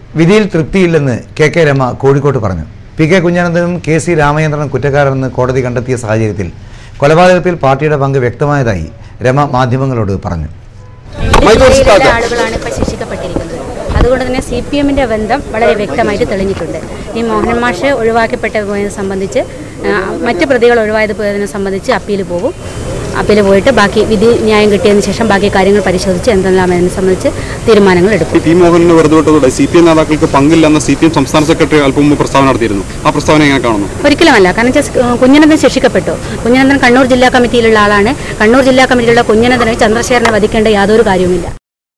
വിധിയിൽ തൃപ്തിയില്ലെന്ന് K K Rama കോഴിക്കോട്ട് പറഞ്ഞു പി കെ കുഞ്ഞനന്ദനും കെ സി രാമചന്ദ്രനും കുറ്റക്കാരെന്ന് കോടതി കണ്ടെത്തിയ സാഹചര്യത്തിൽ കൊലപാതകത്തിൽ പാർട്ടിയുടെ പങ്ക് വ്യക്തമായതായി രമ മാധ്യമങ്ങളോട് പറഞ്ഞു ജില്ലയിലുള്ള ആളുകളാണ് ഇപ്പോൾ ശിക്ഷിക്കപ്പെട്ടിരിക്കുന്നത് അതുകൊണ്ട് തന്നെ സി പി എമ്മിൻ്റെ ബന്ധം വളരെ വ്യക്തമായിട്ട് തെളിഞ്ഞിട്ടുണ്ട് ഈ മോഹൻ മാഷ് ഒഴിവാക്കപ്പെട്ട പോയതിനെ സംബന്ധിച്ച് ആ, മറ്റ് പ്രതികൾ ഒഴിവായത് പോയതിനെ സംബന്ധിച്ച് അപ്പീൽ പോകും അപ്പീൽ പോയിട്ട് ബാക്കി വിധി ന്യായം കിട്ടിയതിന് ശേഷം ബാക്കി കാര്യങ്ങൾ പരിശോധിച്ച് എന്തെല്ലാം അതിനെ സംബന്ധിച്ച് തീരുമാനങ്ങൾ എടുക്കും ഈ പി മോഹനനെ വെറുതെ വിട്ടതോടെ സി പി എം നേതാക്കൾക്ക് പങ്കില്ലെന്ന് സി പി എം സംസ്ഥാന സെക്രട്ടറി അല്പം മുമ്പ് പ്രസ്താവന നടത്തിയിരുന്നു ആ പ്രസ്താവന എങ്ങനെ കാണുന്നു ഒരിക്കലുമല്ല കാരണം വെച്ചാൽ കുഞ്ഞനന്ദൻ ശിക്ഷിക്കപ്പെട്ടു കുഞ്ഞനന്ദൻ കണ്ണൂർ ജില്ലാ കമ്മിറ്റിയിലുള്ള ആളാണ് കണ്ണൂർ ജില്ലാ കമ്മിറ്റിയിലുള്ള കുഞ്ഞനന്ദനെ ചന്ദ്രശേഖരനെ വധിക്കേണ്ട യാതൊരു കാര്യവുമില്ല